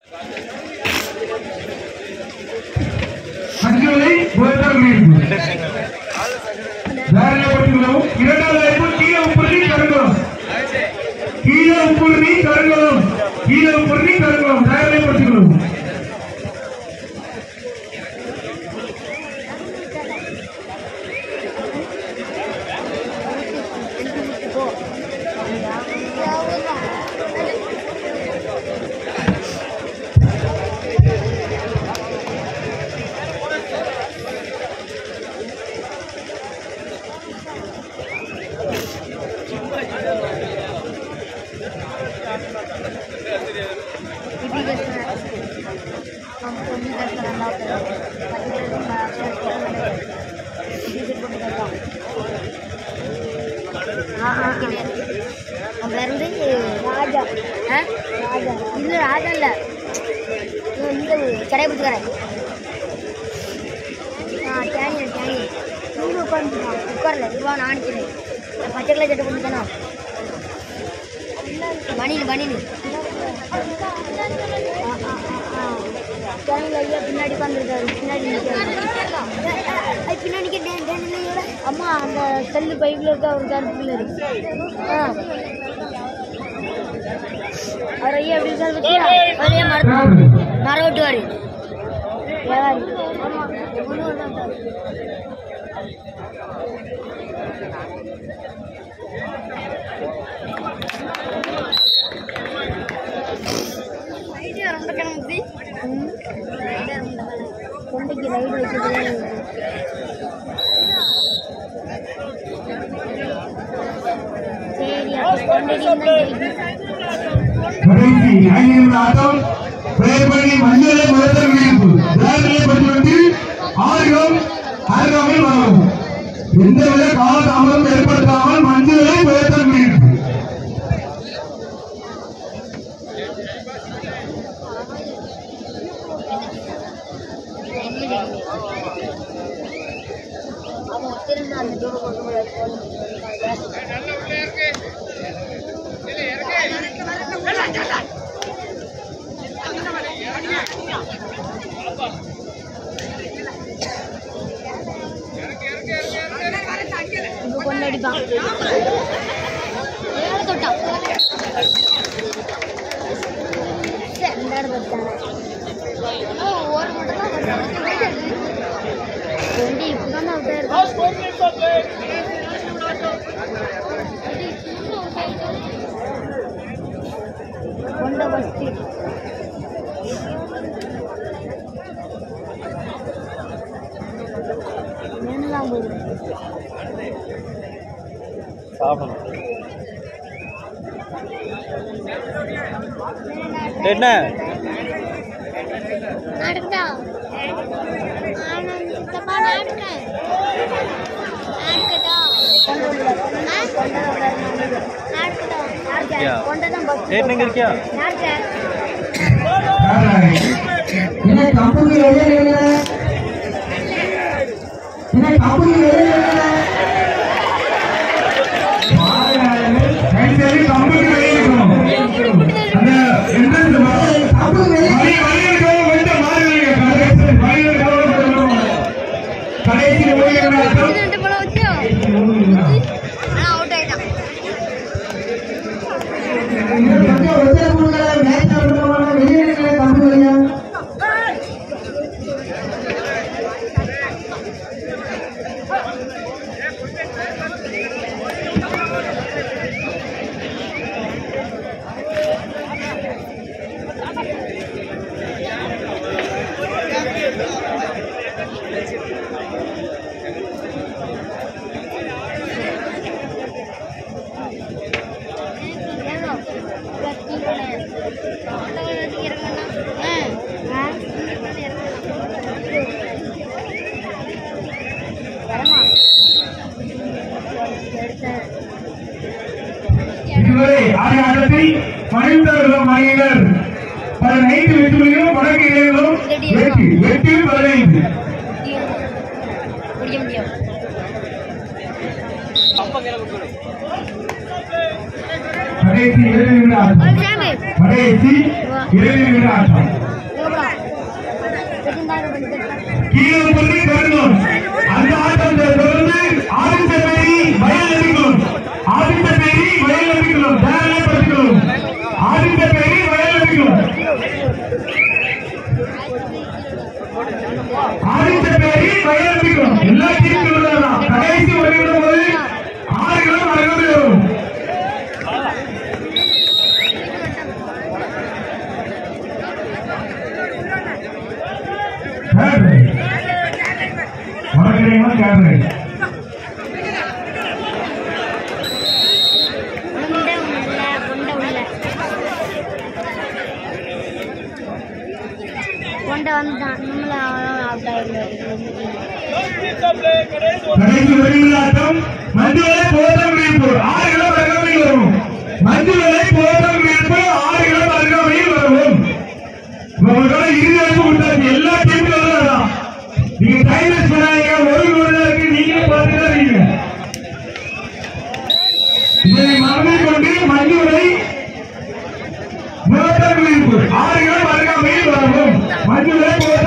அஞ்சுவதை புகழ்த்தார் மீட்பு தாராளப்படுத்தியுள்ளோம் இரண்டாவது வாய்ப்பு கீழே உப்புரணி கருங்குளம் கீழே உப்புரணி கருங்குளம் கீழே உப்புரணி கருங்குளம் தாராளப்படுத்தியுள்ளோம் இப்படி பேசுறேன் அவங்க சொல்லி பேசுறேன் பத்து பேர் இருந்து ராஜா ராஜா இல்லை ராஜா இல்லை இவன் இந்த கடைபிடிச்சுக்கிறேன் ஆ டேனியல் டேனியல் இங்கே உட்காந்துருக்கான் உட்காரல இதுவா நான் நினைக்கிறேன் பச்சை கலர் சட்டை போட்டு தானே மணில் மணில் ஐயா பின்னாடி உட்காந்துருக்காரு பின்னாடி நிற்கிறாரு பின்னாடி நிற்க டேனியலோட அம்மா அந்த செல்லு பைப்பில் இருக்க ஒரு கருப்புல இருக்கு ஆ அவர் ஐயா எப்படி இருக்காரு பத்தியா அவர் ஐயா மரம் மரம் ஓட்டுவார் வியாபாரி ஆமாம் முன்னூறு தான் இருக்காரு. ம். கொண்டைக்கு ரைடு வச்சது சரி அப்போ கொண்டைக்கு தான் ஜெயிக்கும். கடைசி ஐந்து நிமிட ஆட்டம் பிரேமணி மஞ்சளை முதல் மீட்பு தாராளப்படுத்தி ஆறுகம் அருகாமையில் வரவும் எந்தவித காலதாமதம் ஏற்படுத்தாமல் மஞ்சளை முதல் மீட்பு அவன் திரும்ப அந்த டோர் கொண்டு போய் இங்க கொண்டு அடிப்பான் மேல தொட்டான் சென்டர் வச்சானே ஓர் மட்டும் தான் வச்சான் வண்டி இப்பதான் அவுட்டா இருக்கு கொண்ட பஸ்தி நின்றுலாம் போகுது என்ன நடக்குதா ஆனந்த் சித்தப்பா நடக்கேன் நடக்குதா யா. கொண்டதான் பஸ் டேட் எங்க இருக்கியா நடக்கேன் என்ன கம்பெனி வெளியே என்ன கம்பெனி வெளியே கைத்தறி கம்பெனி வெளியே இருக்கணும் அந்த entrance வ- வழி வழி இருக்கவங்க கொஞ்சம் மாறி வைங்க. கடைசி வழி இருக்கவங்க கொஞ்சம் கடைசி ஓய்வு நேரத்தில் ரெண்டு போல வச்சு ஆனா அவுட் ஆயிட்டான் ஏதோ கத்தி போனேன் இறங்கண்ணா ஆ வரமா எடுத்தேன் இதுவரை ஆடிய ஆட்டத்தில் பதினைந்து மணியினர் பதினைந்து வெற்றிகளும் வடக்கு இளைஞர்களும் வெற்றி எட்டு பதினைந்து முடிய முடியும் கடைசி ஏழு நிமிட ஆட்டம் சாமி கடைசி இரண்டு நிமிட ஆட்டம் கீழே புள்ளி கருங்கோன் அந்த ஆட்டத்தை தொடர்ந்து ஆதித்த பேரி வயல் நம்பிக்கணும் ஆதித்த பேரி வயல் நம்பிக்கணும் தேவையை பற்றிக்கணும் ஆதித்த பேரி வயல் நம்பிக்கணும் ஆதித்த பேரி வயல் நம்பிக்கணும் எல்லா டீமும் தான் கடைசி ஒரு நிமிடம் போது ஆறு கிலோ அறுபது வரும் மறக்கிறீங்களா கேட்குறேன் கொண்ட வந்துட்டான் நம்மள அவுட் ஆயிடுவாரு கடைசி வெளியிலாட்டம் மஞ்சுவலை போதம் மீட்பு ஆறு கிலோ அருகாமையில் வரும் மஞ்சுவலை போதம் மீட்பு ஆறு கிலோ அருகாமையில் வரும் உங்களோட இறுதி வரைக்கும் கொடுத்தாச்சு எல்லா டீம்களும் அதான் நீங்க டைம் வேஸ்ட் பண்ணாதீங்க ஒரு கோல் தான் இருக்கு நீங்களே பார்த்துட்டு தான் இருக்கீங்க இதை மனதில் கொண்டு மஞ்சுவலை போதம் மீட்பு ஆறு கிலோ அருகாமையில் வரும் மஞ்சுவலை போதம்